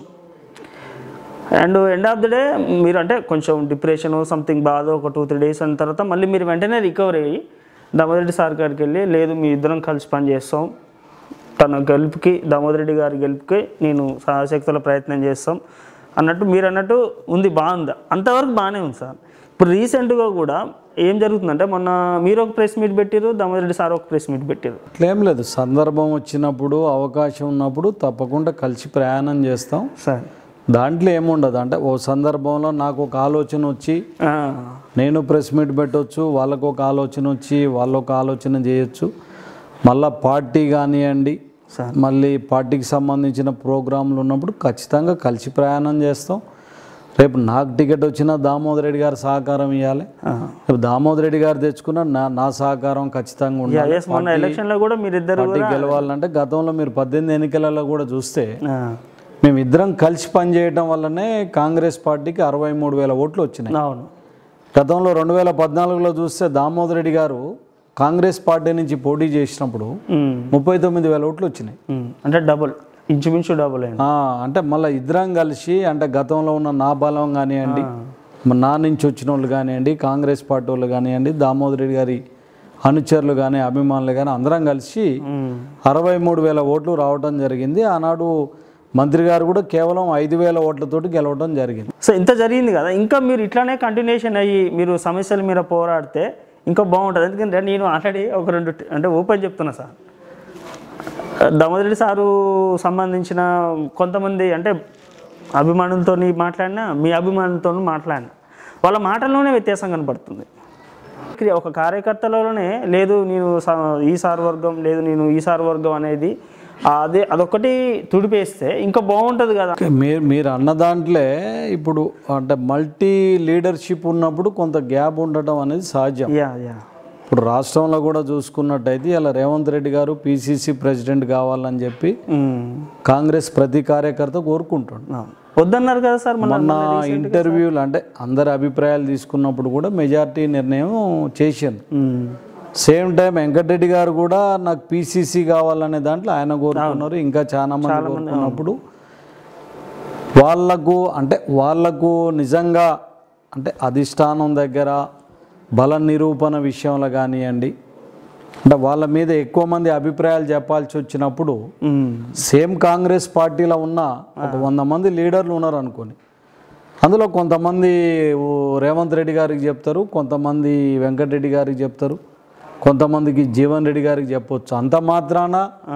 and end of the day మీరు అంటే కొంచెం డిప్రెషన్ సంథింగ్ బాధ ఒక టూ త్రీ డేస్ అయిన తర్వాత మళ్ళీ మీరు వెంటనే రికవర్ అయ్యి దామోదరెడ్డి సార్ గారికి వెళ్ళి లేదు మీ ఇద్దరం కలిసి పని చేస్తాం తన గెలుపుకి దామోదరెడ్డి గారి గెలుపుకి నేను సహాశక్తుల ప్రయత్నం చేస్తాం అన్నట్టు మీరు అన్నట్టు ఉంది బాగుంది అంతవరకు బాగానే ఉంది సార్ ఇప్పుడు రీసెంట్గా కూడా ఏం జరుగుతుందంటే మొన్న మీరు ఒక ప్రెస్ మీట్ పెట్టారు దామోదరెడ్డి సార్ ఒక ప్రెస్ మీట్ పెట్టారు అట్లేం లేదు సందర్భం వచ్చినప్పుడు అవకాశం ఉన్నప్పుడు తప్పకుండా కలిసి ప్రయాణం చేస్తాం సార్ దాంట్లో ఏముండదు అంటే ఓ సందర్భంలో నాకు ఒక ఆలోచన వచ్చి నేను ప్రెస్ మీట్ పెట్టవచ్చు వాళ్ళకు ఒక ఆలోచన వచ్చి వాళ్ళు ఒక ఆలోచన చేయొచ్చు మళ్ళా పార్టీ కానివ్వండి సార్. మళ్ళీ పార్టీకి సంబంధించిన ప్రోగ్రాంలు ఉన్నప్పుడు ఖచ్చితంగా కలిసి ప్రయాణం చేస్తాం రేపు నాకు టికెట్ వచ్చినా దామోదర్ రెడ్డి గారు సహకారం ఇవ్వాలి రేపు దామోదర్ రెడ్డి గారు తెచ్చుకున్న నా నా సహకారం ఖచ్చితంగా ఉండాలి ఎస్ మొన్న ఎలక్షన్లో కూడా మీరిద్దరు పార్టీ గెలవాలంటే గతంలో మీరు పద్దెనిమిది ఎన్నికలలో కూడా చూస్తే ఆ, మేము ఇద్దరం కలిసి పనిచేయడం వల్లనే కాంగ్రెస్ పార్టీకి అరవై మూడు వేల ఓట్లు వచ్చినాయి అవును గతంలో రెండు వేల పద్నాలుగులో చూస్తే దామోదర్ రెడ్డి గారు కాంగ్రెస్ పార్టీ నుంచి పోటీ చేసినప్పుడు ఉమ్, ముప్పై తొమ్మిది వేల ఓట్లు వచ్చినాయి ఉమ్, అంటే డబుల్ ఇంచుమించు డబుల్ అయింది ఆ, అంటే మళ్ళీ ఇద్దరం కలిసి అంటే గతంలో ఉన్న నా బలం కానివ్వండి మ- నా నుంచి వచ్చిన వాళ్ళు కానివ్వండి కాంగ్రెస్ పార్టీ వాళ్ళు కానివ్వండి దామోదర్ రెడ్డి గారి అనుచరులు కానీ అభిమానులు కానీ అందరం కలిసి ఉమ్, అరవై మూడు వేల ఓట్లు రావడం జరిగింది ఆనాడు మంత్రి గారు కూడా కేవలం ఐదు వేల ఓట్లతోటి గెలవడం జరిగింది సో ఇంత జరిగింది కదా ఇంకా మీరు ఇట్లానే కంటిన్యూషన్ అయ్యి మీరు సమస్యల మీద పోరాడితే ఇంకా బాగుంటుంది ఎందుకంటే నేను ఆల్రెడీ ఒక రెండు టి- అంటే ఓపెన్ చెప్తున్నా సార్ దామోదరెడ్డి సారు సంబంధించిన కొంతమంది అంటే అభిమానులతో మాట్లాడినా మీ అభిమానులతో మాట్లాడినా వాళ్ళ మాటల్లోనే వ్యత్యాసం కనపడుతుంది ఒక కార్యకర్తలలోనే లేదు నేను స- ఈ సార్ వర్గం లేదు నేను ఈ సార్ వర్గం అనేది అదే అదొకటి తుడిపేస్తే ఇంకా బాగుంటుంది కదా మీరు మీరు అన్న దాంట్లో ఇప్పుడు అంటే మల్టీ లీడర్షిప్ ఉన్నప్పుడు కొంత గ్యాప్ ఉండటం అనేది సహజం యా యా ఇప్పుడు రాష్ట్రంలో కూడా చూసుకున్నట్టయితే ఇలా రేవంత్ రెడ్డి గారు పిసిసి ప్రెసిడెంట్ కావాలని చెప్పి కాంగ్రెస్ ప్రతి కార్యకర్త కోరుకుంటాడు వద్దన్నారు కదా సార్ మన మొన్న ఇంటర్వ్యూలు అంటే అందరి అభిప్రాయాలు తీసుకున్నప్పుడు కూడా మెజారిటీ నిర్ణయం చేసింది సేమ్ టైం వెంకటరెడ్డి గారు కూడా నాకు పిసిసి కావాలనే దాంట్లో ఆయన కోరుకున్నారు ఇంకా చాలా మంది కోరుకున్నప్పుడు వాళ్ళకు అంటే వాళ్ళకు నిజంగా అంటే అధిష్టానం దగ్గర బల నిరూపణ విషయంలో కానివ్వండి అంటే వాళ్ళ మీద ఎక్కువ మంది అభిప్రాయాలు చెప్పాల్సి వచ్చినప్పుడు సేమ్ కాంగ్రెస్ పార్టీలో ఉన్న ఒక వంద మంది లీడర్లు ఉన్నారు అనుకోని అందులో కొంతమంది ఓ రేవంత్ రెడ్డి గారికి చెప్తారు కొంతమంది వెంకటరెడ్డి గారికి చెప్తారు కొంతమందికి జీవన్ రెడ్డి గారికి చెప్పొచ్చు అంత మాత్రాన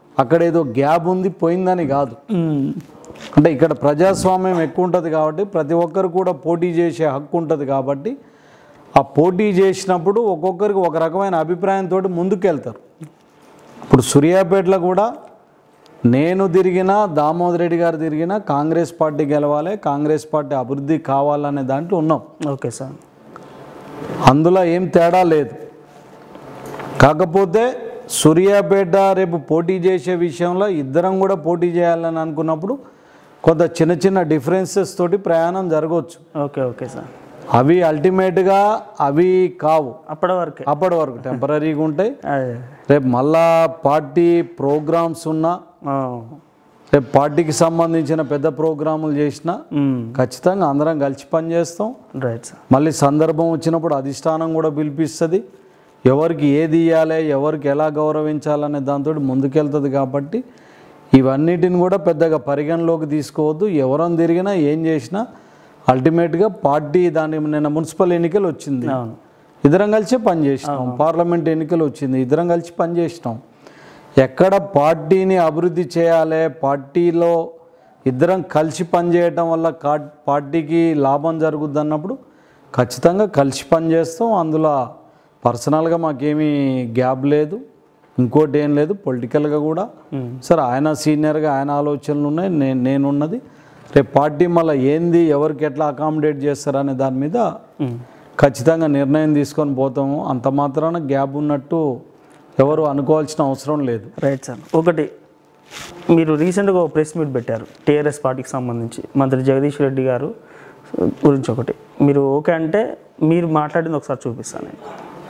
అక్కడ ఏదో గ్యాప్ ఉంది పోయిందని కాదు అంటే ఇక్కడ ప్రజాస్వామ్యం ఎక్కువ ఉంటుంది కాబట్టి ప్రతి ఒక్కరు కూడా పోటీ చేసే హక్కు ఉంటుంది కాబట్టి ఆ పోటీ చేసినప్పుడు ఒక్కొక్కరికి ఒక రకమైన అభిప్రాయంతో ముందుకెళ్తారు ఇప్పుడు సూర్యాపేటలో కూడా నేను తిరిగినా దామోదర్ రెడ్డి గారు తిరిగినా కాంగ్రెస్ పార్టీ గెలవాలి కాంగ్రెస్ పార్టీ అభివృద్ధి కావాలనే దాంట్లో ఉన్నాం ఓకే సార్ అందులో ఏం తేడా లేదు కాకపోతే సూర్యాపేట రేపు పోటీ చేసే విషయంలో ఇద్దరం కూడా పోటీ చేయాలని అనుకున్నప్పుడు కొంత చిన్న చిన్న డిఫరెన్సెస్ తోటి ప్రయాణం జరగవచ్చు ఓకే ఓకే సార్ అవి అల్టిమేట్గా అవి కావు అప్పటి వరకే అప్పటి వరకు టెంపరీగా ఉంటాయి అదే రేపు మళ్ళా పార్టీ ప్రోగ్రామ్స్ ఉన్నా ఆ. రేపు పార్టీకి సంబంధించిన పెద్ద ప్రోగ్రాములు చేసినా మ్మ్. ఖచ్చితంగా అందరం కలిసి పనిచేస్తాం రైట్ సార్ మళ్ళీ సందర్భం వచ్చినప్పుడు అధిష్టానం కూడా పిలిపిస్తుంది ఎవరికి ఏది ఇవ్వాలి ఎవరికి ఎలా గౌరవించాలనే దాంతో ముందుకెళ్తుంది కాబట్టి ఇవన్నిటిని కూడా పెద్దగా పరిగణలోకి తీసుకోవద్దు ఎవరం తిరిగినా ఏం చేసినా అల్టిమేట్గా పార్టీ దాని నిన్న మున్సిపల్ ఎన్నికలు వచ్చింది అవును ఇద్దరం కలిసి పనిచేసినాం పార్లమెంట్ ఎన్నికలు వచ్చింది ఇద్దరం కలిసి పనిచేసినాం ఎక్కడ పార్టీని అభివృద్ధి చేయాలి పార్టీలో ఇద్దరం కలిసి పనిచేయటం వల్ల కా పార్టీకి లాభం జరుగుద్ది అన్నప్పుడు ఖచ్చితంగా కలిసి పనిచేస్తాం అందులో పర్సనల్గా మాకేమీ గ్యాప్ లేదు ఇంకోటి ఏం లేదు పొలిటికల్గా కూడా సరే ఆయన సీనియర్గా ఆయన ఆలోచనలు ఉన్నాయి నేను నేనున్నది రేపు పార్టీ మళ్ళీ ఏంది ఎవరికి ఎట్లా అకామిడేట్ చేస్తారనే దాని మీద ఖచ్చితంగా నిర్ణయం తీసుకొని పోతాము అంత మాత్రాన గ్యాప్ ఉన్నట్టు ఎవరు అనుకోవాల్సిన అవసరం లేదు రైట్ సార్ ఒకటి మీరు రీసెంట్గా ఒక ప్రెస్ మీట్ పెట్టారు టీఆర్ఎస్ పార్టీకి సంబంధించి మంత్రి జగదీష్ రెడ్డి గారు గురించి ఒకటి మీరు ఓకే అంటే మీరు మాట్లాడింది ఒకసారి చూపిస్తాను నేను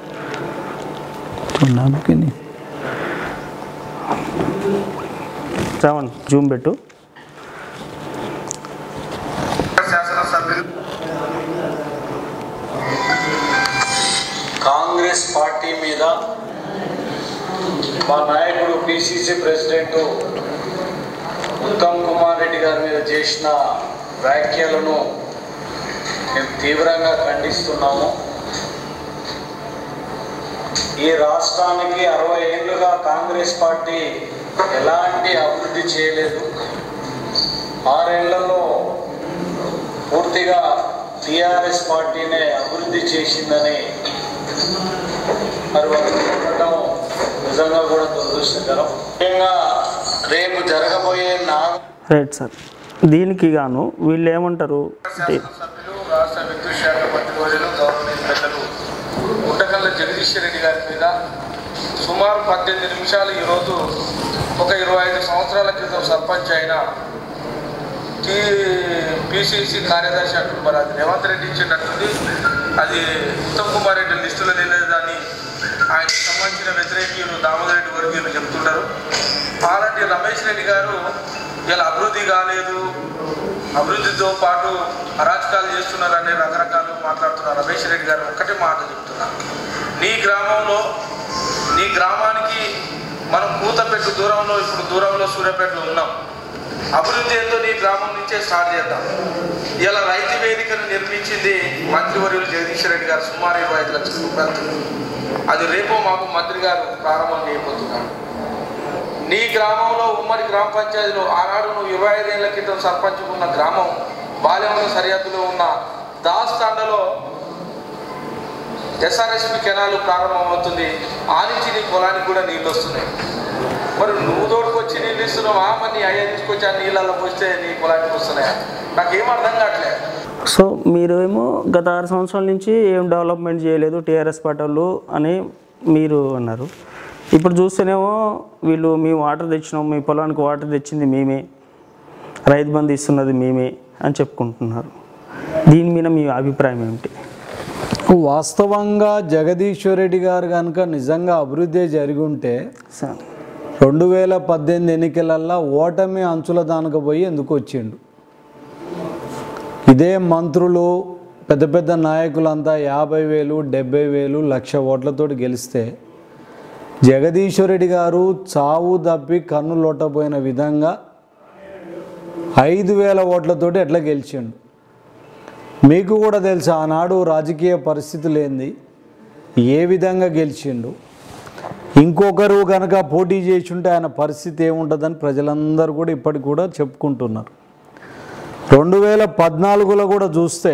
శ్రవణ్ జూమ్ పెట్టు శాసనసభ్యులు కాంగ్రెస్ పార్టీ మీద మా నాయకుడు పిసిసి ప్రెసిడెంట్ ఉత్తమ్ కుమార్ రెడ్డి గారి మీద చేసిన వ్యాఖ్యలను మేము తీవ్రంగా ఖండిస్తున్నాము ఈ రాష్ట్రానికి అరవై ఏళ్ళుగా కాంగ్రెస్ పార్టీ ఎలాంటి అభివృద్ధి చేయలేదు ఆరేళ్లలో పూర్తిగా టిఆర్ఎస్ పార్టీనే అభివృద్ధి చేసిందని మరి వాళ్ళు చెప్పడం నిజంగా కూడా దురదృష్టకరం ముఖ్యంగా రేపు జరగబోయే నాగ రైట్ సార్ దీనికి గాను వీళ్ళు ఏమంటారు శాసనసభ్యులు రాష్ట్ర విద్యుత్ శాఖ మంత్రివర్యులు గవర్నర్ పెద్దలు గుట్టకల్ల జగదీశ్వర్ రెడ్డి గారి మీద సుమారు పద్దెనిమిది నిమిషాలు ఈరోజు ఒక ఇరవై ఐదు సంవత్సరాల క్రితం సర్పంచ్ అయిన టీ పిసిసి కార్యదర్శి అంటున్నారు మరి అది రేవంత్ రెడ్డి ఇచ్చినట్టుంది అది ఉత్తమ్ కుమార్ రెడ్డి లిస్టులో లేదని ఆయనకు సంబంధించిన వ్యతిరేకీయులు దామోదర్ రెడ్డి వర్గీయులు చెప్తుంటారు అలాంటి రమేష్ రెడ్డి గారు ఇలా అభివృద్ధి కాలేదు అభివృద్ధితో పాటు అరాచకాలు చేస్తున్నారని రకరకాలు మాట్లాడుతున్నారు రమేష్ రెడ్డి గారు ఒక్కటే మాట చెప్తున్నారు నీ గ్రామంలో నీ గ్రామానికి మనం కూతపెట్టు దూరంలో ఇప్పుడు దూరంలో సూర్యాపేటలో ఉన్నాం అభివృద్ధి ఏందో నీ గ్రామం నుంచే స్టార్ట్ చేద్దాం ఇలా రైతు వేదికను నిర్మించింది మంత్రివర్యులు జగదీష్ రెడ్డి గారు సుమారు ఇరవై ఐదు లక్షల రూపాయలతో అది రేపు మాకు మంత్రి గారు ప్రారంభం చేయబోతున్నారు నీ గ్రామంలో ఉమ్మడి గ్రామ పంచాయతీలో ఆనాడు నువ్వు ఇరవై ఐదేళ్ల క్రితం సర్పంచ్ ఉన్న గ్రామం బాల్యంలో సరిహద్దులో ఉన్న దాస్ తండలో ఎస్ఆర్ఎస్పి కెనాలు ప్రారంభమవుతుంది ఆ నుంచి నీ పొలానికి కూడా నీళ్ళు వస్తున్నాయి మరి నువ్వు తోడుకొచ్చి నీళ్ళు ఇస్తున్నావా మరి నీ అయ్యా తీసుకొచ్చి ఆ నీళ్ళల్లో పోస్తే నీ పొలానికి వస్తున్నాయా నాకేం అర్థం కావట్లేదు సో మీరేమో గత ఆరు సంవత్సరాల నుంచి ఏం డెవలప్మెంట్ చేయలేదు టీఆర్ఎస్ పార్టీ వాళ్ళు అని మీరు అన్నారు ఇప్పుడు చూస్తేనేమో వీళ్ళు మేము వాటర్ తెచ్చినాం మీ పొలానికి వాటర్ తెచ్చింది మేమే రైతు బంధు ఇస్తున్నది మేమే అని చెప్పుకుంటున్నారు దీని మీద మీ అభిప్రాయం ఏమిటి వాస్తవంగా జగదీశ్వర్ రెడ్డి గారు కనుక నిజంగా అభివృద్ధి జరిగి ఉంటే సార్ రెండు వేల పద్దెనిమిది ఎన్నికలల్లో ఓటమి అంచుల దానికి పోయి ఎందుకు వచ్చిండు ఇదే మంత్రులు పెద్ద పెద్ద నాయకులంతా యాభై వేలు డెబ్బై వేలు లక్ష ఓట్లతోటి గెలిస్తే జగదీశ్వర్ రెడ్డి గారు చావు తప్పి కన్ను లొట్టపోయిన విధంగా ఐదు వేల ఓట్లతోటి ఎట్లా గెలిచిండు మీకు కూడా తెలుసు ఆనాడు రాజకీయ పరిస్థితులు ఏంది ఏ విధంగా గెలిచిండు ఇంకొకరు కనుక పోటీ చేసి ఉంటే ఆయన పరిస్థితి ఏముంటుందని ప్రజలందరూ కూడా ఇప్పటికి కూడా చెప్పుకుంటున్నారు రెండు వేల పద్నాలుగులో కూడా చూస్తే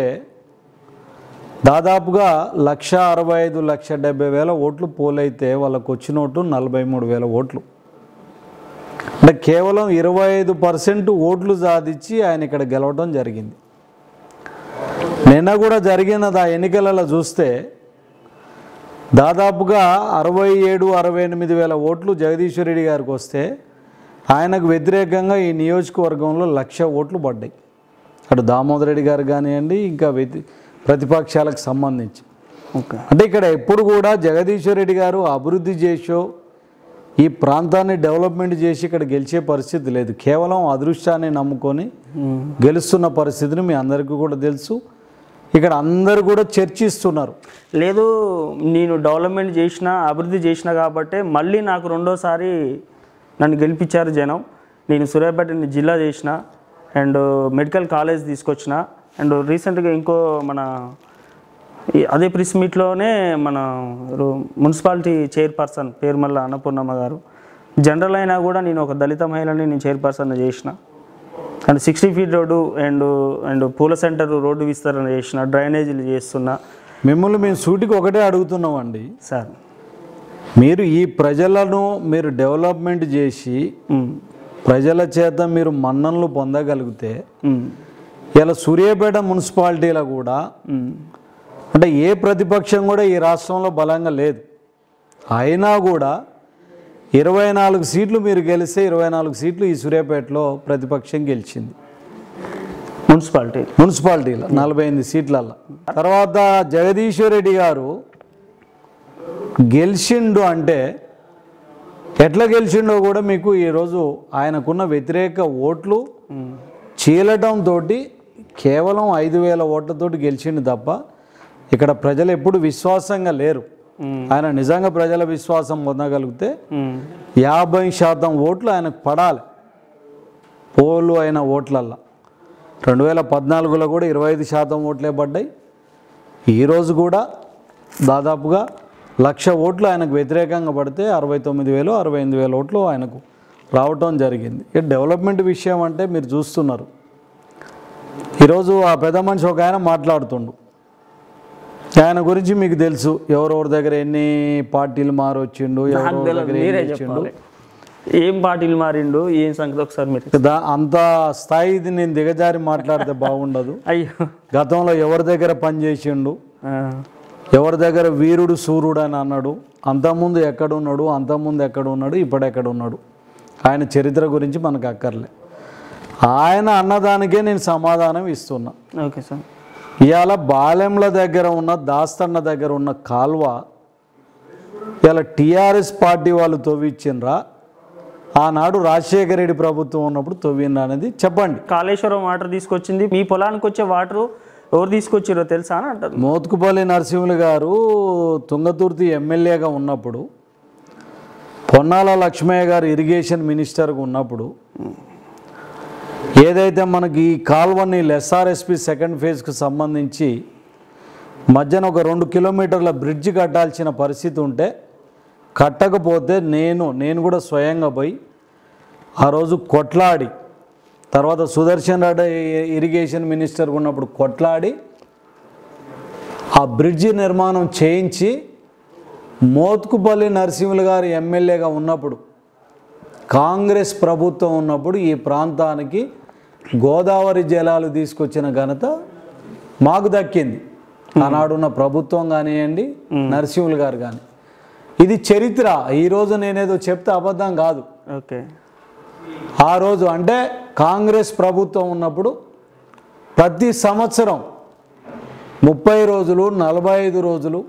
దాదాపుగా లక్ష అరవై ఐదు లక్ష డెబ్బై వేల ఓట్లు పోలైతే వాళ్ళకు వచ్చిన ఓట్లు నలభై మూడు వేల ఓట్లు అంటే కేవలం ఇరవై ఐదు పర్సెంట్ ఓట్లు సాధించి ఆయన ఇక్కడ గెలవడం జరిగింది నిన్న కూడా జరిగినది ఆ ఎన్నికలలో చూస్తే దాదాపుగా అరవై ఏడు అరవై ఎనిమిది వేల ఓట్లు జగదీశ్వర్ రెడ్డి గారికి వస్తే ఆయనకు వ్యతిరేకంగా ఈ నియోజకవర్గంలో లక్ష ఓట్లు పడ్డాయి అటు దామోదర్ రెడ్డి గారు కానివ్వండి ఇంకా వ్యతి ప్రతిపక్షాలకు సంబంధించి ఓకే అంటే ఇక్కడ ఎప్పుడు కూడా జగదీశ్వర్ రెడ్డి గారు అభివృద్ధి చేసో ఈ ప్రాంతాన్ని డెవలప్మెంట్ చేసి ఇక్కడ గెలిచే పరిస్థితి లేదు కేవలం అదృష్టాన్ని నమ్ముకొని గెలుస్తున్న పరిస్థితిని మీ అందరికీ కూడా తెలుసు ఇక్కడ అందరూ కూడా చర్చిస్తున్నారు లేదు నేను డెవలప్మెంట్ చేసిన అభివృద్ధి చేసిన కాబట్టే మళ్ళీ నాకు రెండోసారి నన్ను గెలిపించారు జనం నేను సూర్యాపేటని జిల్లా చేసిన అండ్ మెడికల్ కాలేజ్ తీసుకొచ్చిన అండ్ రీసెంట్గా ఇంకో మన ఈ అదే ప్రెస్ మీట్లోనే మన రు- మున్సిపాలిటీ చైర్పర్సన్ పేరుమల్ల అన్నపూర్ణమ్మ గారు జనరల్ అయినా కూడా నేను ఒక దళిత మహిళని నేను చైర్పర్సన్ చేసిన and sixty feet road and and పూల సెంటర్ రోడ్డు విస్తరణ చేసిన డ్రైనేజీలు చేస్తున్నా మిమ్మల్ని మేము సూటికి ఒకటే అడుగుతున్నామండి సార్ మీరు ఈ ప్రజలను మీరు డెవలప్మెంట్ చేసి మ్, ప్రజల చేత మీరు మన్ననలు పొందగలిగితే మ్, ఇలా సూర్యాపేట మున్సిపాలిటీలో కూడా మ్, అంటే ఏ ప్రతిపక్షం కూడా ఈ రాష్ట్రంలో బలంగా లేదు అయినా కూడా ఇరవై నాలుగు సీట్లు మీరు గెలిస్తే ఇరవై నాలుగు సీట్లు ఈ సూర్యాపేటలో ప్రతిపక్షం గెలిచింది మున్సిపాలిటీ మున్సిపాలిటీలో నలభై ఎనిమిది సీట్లల్లో తర్వాత జగదీశ్వర్ రెడ్డి గారు గెలిచిండు అంటే ఎట్లా గెలిచిండో కూడా మీకు ఈరోజు ఆయనకున్న వ్యతిరేక ఓట్లు చీలటంతో కేవలం ఐదు వేల ఓట్లతోటి గెలిచిండు తప్ప ఇక్కడ ప్రజలు ఎప్పుడు విశ్వాసంగా లేరు ఆయన నిజంగా ప్రజల విశ్వాసం పొందగలిగితే మ్, యాభై శాతం ఓట్లు ఆయనకు పడాలి పోలు అయిన ఓట్లల్లో రెండు వేల పద్నాలుగులో కూడా ఇరవై ఐదు శాతం ఓట్లే పడ్డాయి ఈరోజు కూడా దాదాపుగా లక్ష ఓట్లు ఆయనకు వ్యతిరేకంగా పడితే అరవై తొమ్మిది వేలు అరవై ఎనిమిది వేల ఓట్లు ఆయనకు రావటం జరిగింది ఇక డెవలప్మెంట్ విషయం అంటే మీరు చూస్తున్నారు ఈరోజు ఆ పెద్ద మనిషి ఒక ఆయన మాట్లాడుతుండు ఆయన గురించి మీకు తెలుసు ఎవరెవరి దగ్గర ఎన్ని పార్టీలు మారొచ్చిండు నాకు ఎవరెవరి తెలియదు, దగ్గర మీరే ఎన్ని ఇచ్చిండు చెప్పాలి ఏం పార్టీలు మారిండు ఏం సంగతి ఒకసారి మీరు దా అంత స్థాయిది నేను దిగజారి మాట్లాడితే బాగుండదు అయ్యో గతంలో ఎవరి దగ్గర పని చేసిండు ఆ, ఎవరి దగ్గర వీరుడు సూర్యుడు అని అన్నాడు అంతకుముందు ఎక్కడున్నాడు అంతకుముందు ఎక్కడ ఉన్నాడు ఇప్పుడు ఎక్కడ ఉన్నాడు ఆయన చరిత్ర గురించి మనకు అక్కర్లే ఆయన అన్నదానికే నేను సమాధానం ఇస్తున్నా ఓకే సార్ ఇవాళ బాలెంల దగ్గర ఉన్న దాస్తన్న దగ్గర ఉన్న కాల్వ ఇవాళ టీఆర్ఎస్ పార్టీ వాళ్ళు తవ్విచ్చిండ్రా ఆనాడు రాజశేఖర రెడ్డి ప్రభుత్వం ఉన్నప్పుడు తవ్విండ్రా అనేది చెప్పండి కాళేశ్వరం వాటర్ తీసుకొచ్చింది మీ పొలానికి వచ్చే వాటర్ ఎవరు తీసుకొచ్చిరో తెలుసా అని అంటారు మోత్కుపల్లి నరసింహులు గారు తుంగతుర్తి ఎమ్మెల్యేగా ఉన్నప్పుడు పొన్నాల లక్ష్మయ్య గారు ఇరిగేషన్ మినిస్టర్గా ఉన్నప్పుడు ఏదైతే మనకి ఈ కాల్వని ఎస్ఆర్ఎస్పి సెకండ్ ఫేజ్కి సంబంధించి మధ్యన ఒక రెండు కిలోమీటర్ల బ్రిడ్జ్ కట్టాల్సిన పరిస్థితి ఉంటే కట్టకపోతే నేను నేను కూడా స్వయంగా పోయి ఆ రోజు కొట్లాడి తర్వాత సుదర్శన్ రెడ్డి ఇరిగేషన్ మినిస్టర్ ఉన్నప్పుడు కొట్లాడి ఆ బ్రిడ్జి నిర్మాణం చేయించి మోత్కుపల్లి నరసింహులు గారు ఎమ్మెల్యేగా ఉన్నప్పుడు కాంగ్రెస్ ప్రభుత్వం ఉన్నప్పుడు ఈ ప్రాంతానికి గోదావరి జలాలు తీసుకొచ్చిన ఘనత మాకు దక్కింది ఆనాడున్న ప్రభుత్వం కానివ్వండి నరసింహులు గారు కానీ ఇది చరిత్ర ఈరోజు నేనేదో చెప్తే అబద్ధం కాదు ఓకే ఆ రోజు అంటే కాంగ్రెస్ ప్రభుత్వం ఉన్నప్పుడు ప్రతి సంవత్సరం ముప్పై రోజులు నలభై ఐదు రోజులు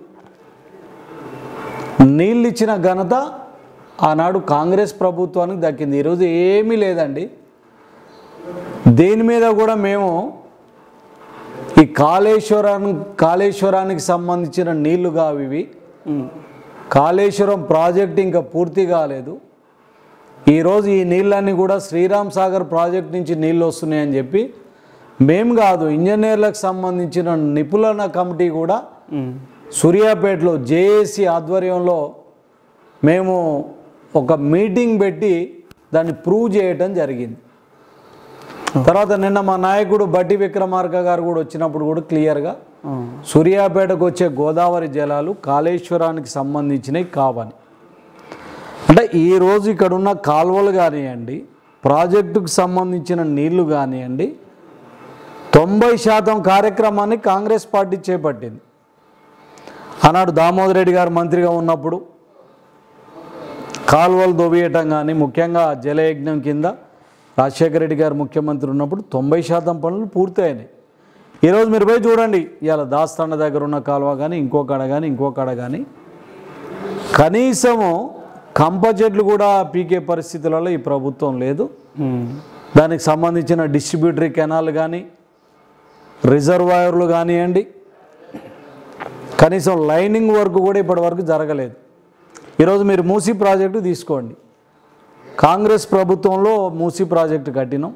నీళ్ళు ఇచ్చిన ఘనత ఆనాడు కాంగ్రెస్ ప్రభుత్వానికి దక్కింది ఈరోజు ఏమీ లేదండి దేని మీద కూడా మేము ఈ కాళేశ్వరాన్ని కాళేశ్వరానికి సంబంధించిన నీళ్లు కావు ఇవి కాళేశ్వరం ప్రాజెక్ట్ ఇంకా పూర్తి కాలేదు ఈరోజు ఈ నీళ్ళన్నీ కూడా శ్రీరామ్ సాగర్ ప్రాజెక్ట్ నుంచి నీళ్ళు వస్తున్నాయని చెప్పి మేము కాదు ఇంజనీర్లకు సంబంధించిన నిపుణుల కమిటీ కూడా సూర్యాపేటలో జేఏసీ ఆధ్వర్యంలో మేము ఒక మీటింగ్ పెట్టి దాన్ని ప్రూవ్ చేయటం జరిగింది తర్వాత నిన్న మా నాయకుడు బట్టి విక్రమార్క గారు కూడా వచ్చినప్పుడు కూడా క్లియర్గా సూర్యాపేటకు వచ్చే గోదావరి జలాలు కాళేశ్వరానికి సంబంధించినవి కావని అంటే ఈరోజు ఇక్కడ ఉన్న కాలువలు కానివ్వండి ప్రాజెక్టుకు సంబంధించిన నీళ్లు కానివ్వండి తొంభై శాతం కార్యక్రమాన్ని కాంగ్రెస్ పార్టీ చేపట్టింది ఆనాడు దామోదర్ రెడ్డి గారు మంత్రిగా ఉన్నప్పుడు కాలువలు దొబియటం కానీ ముఖ్యంగా జలయజ్ఞం కింద రాజశేఖర రెడ్డి గారు ముఖ్యమంత్రి ఉన్నప్పుడు తొంభై శాతం పనులు పూర్తయినాయి ఈరోజు మీరు పోయి చూడండి ఇవాళ దాస్తాండ దగ్గర ఉన్న కాలువ కానీ ఇంకో కాడ కానీ ఇంకో కాడ కానీ కనీసము కంప చెట్లు కూడా పీకే పరిస్థితులలో ఈ ప్రభుత్వం లేదు దానికి సంబంధించిన డిస్ట్రిబ్యూటరీ కెనాల్ కానీ రిజర్వాయర్లు కానివ్వండి కనీసం లైనింగ్ వర్క్ కూడా ఇప్పటి వరకు జరగలేదు ఈరోజు మీరు మూసీ ప్రాజెక్టు తీసుకోండి కాంగ్రెస్ ప్రభుత్వంలో మూసీ ప్రాజెక్టు కట్టినాం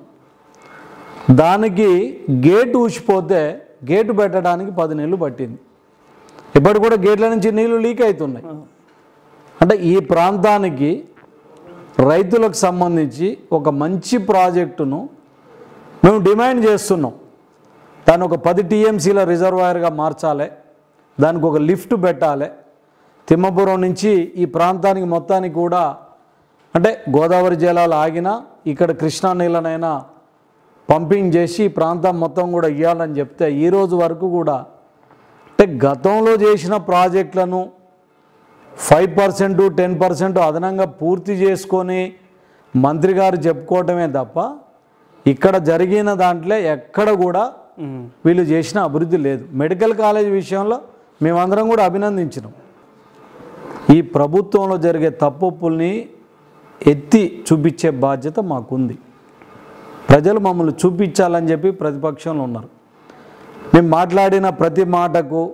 దానికి గేటు ఊసిపోతే గేటు పెట్టడానికి పది నెలలు పట్టింది ఇప్పటి కూడా గేట్ల నుంచి నీళ్లు లీక్ అవుతున్నాయి అంటే ఈ ప్రాంతానికి రైతులకు సంబంధించి ఒక మంచి ప్రాజెక్టును మేము డిమాండ్ చేస్తున్నాం దాన్ని ఒక పది టీఎంసీల రిజర్వాయర్గా మార్చాలి దానికి ఒక లిఫ్ట్ పెట్టాలి తిమ్మపురం నుంచి ఈ ప్రాంతానికి మొత్తానికి కూడా అంటే గోదావరి జలాలు ఆగినా ఇక్కడ కృష్ణా నీళ్ళనైనా పంపింగ్ చేసి ఈ ప్రాంతం మొత్తం కూడా ఇవ్వాలని చెప్తే ఈ రోజు వరకు కూడా అంటే గతంలో చేసిన ప్రాజెక్టులను ఫైవ్ పర్సెంట్ టెన్ పర్సెంట్ అదనంగా పూర్తి చేసుకొని మంత్రి గారు చెప్పుకోవటమే తప్ప ఇక్కడ జరిగిన దాంట్లో ఎక్కడ కూడా వీళ్ళు చేసిన అభివృద్ధి లేదు మెడికల్ కాలేజ్ విషయంలో మేమందరం కూడా అభినందించినాం ఈ ప్రభుత్వంలో జరిగే తప్పుల్ని ఎత్తి చూపించే బాధ్యత మాకుంది ప్రజలు మమ్మల్ని చూపించాలని చెప్పి ప్రతిపక్షంలో ఉన్నారు మేము మాట్లాడిన ప్రతి మాటకు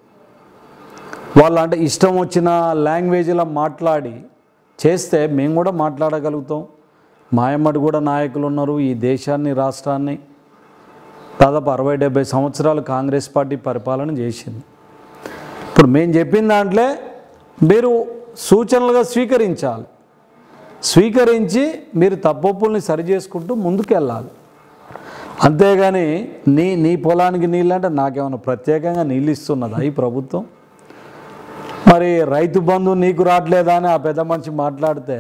వాళ్ళు అంటే ఇష్టం వచ్చిన లాంగ్వేజ్లో మాట్లాడి చేస్తే మేము కూడా మాట్లాడగలుగుతాం మాయమ్మడి కూడా నాయకులు ఉన్నారు ఈ దేశాన్ని రాష్ట్రాన్ని దాదాపు అరవై డెబ్బై సంవత్సరాలు కాంగ్రెస్ పార్టీ పరిపాలన చేసింది ఇప్పుడు మేము చెప్పిన దాంట్లో మీరు సూచనలుగా స్వీకరించాలి స్వీకరించి మీరు తప్పొప్పుల్ని సరి చేసుకుంటూ ముందుకెళ్ళాలి అంతేగాని నీ నీ పొలానికి నీళ్ళు అంటే నాకేమైనా ప్రత్యేకంగా నీళ్ళు ఇస్తున్నదా ఈ ప్రభుత్వం మరి రైతు బంధు నీకు రావట్లేదా అని ఆ పెద్ద మనిషి మాట్లాడితే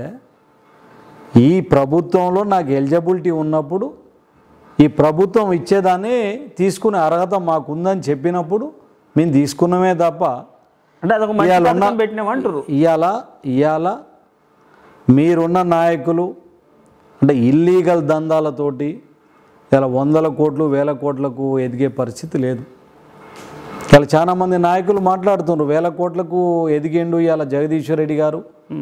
ఈ ప్రభుత్వంలో నాకు ఎలిజిబిలిటీ ఉన్నప్పుడు ఈ ప్రభుత్వం ఇచ్చేదాన్ని తీసుకునే అర్హత మాకుందని చెప్పినప్పుడు మేము తీసుకున్నామే తప్ప అంటే అదొక మంచి ఇవాళ ఉన్న- పథకం పెట్టినామంటారు ఇవాళ ఇవాళ మీరున్న నాయకులు అంటే ఇల్లీగల్ దందాలతోటి ఇలా వందల కోట్లు వేల కోట్లకు ఎదిగే పరిస్థితి లేదు ఇలా చాలామంది నాయకులు మాట్లాడుతున్నారు వేల కోట్లకు ఎదిగిండు ఇవాళ జగదీశ్వర్ రెడ్డి గారు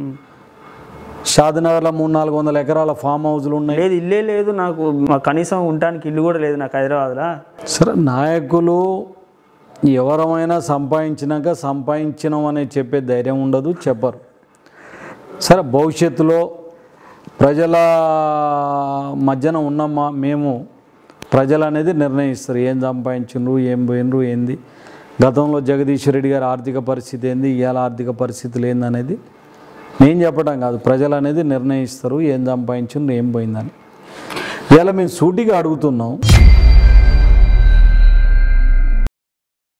షాద్నగర్లో మూడు నాలుగు వందల ఎకరాల ఫామ్ హౌస్లు ఉన్నాయి లేదు ఇల్లే లేదు నాకు మా కనీసం ఉండటానికి ఇల్లు కూడా లేదు నాకు హైదరాబాద్లో సరే నాయకులు ఎవరమైనా సంపాదించినాక సంపాదించినాం అనే చెప్పే ధైర్యం ఉండదు చెప్పరు సరే భవిష్యత్తులో ప్రజల మధ్యన ఉన్నమా మేము ప్రజలు అనేది నిర్ణయిస్తారు ఏం సంపాదించిండ్రు ఏం పోయినరు ఏంది గతంలో జగదీశ్వర్ రెడ్డి గారి ఆర్థిక పరిస్థితి ఏంది ఇవాళ ఆర్థిక పరిస్థితులు ఏందనేది నేను చెప్పడం కాదు ప్రజలు అనేది నిర్ణయిస్తారు ఏం సంపాదించిండ్రు ఏం పోయిందని ఇవాళ మేము సూటిగా అడుగుతున్నాం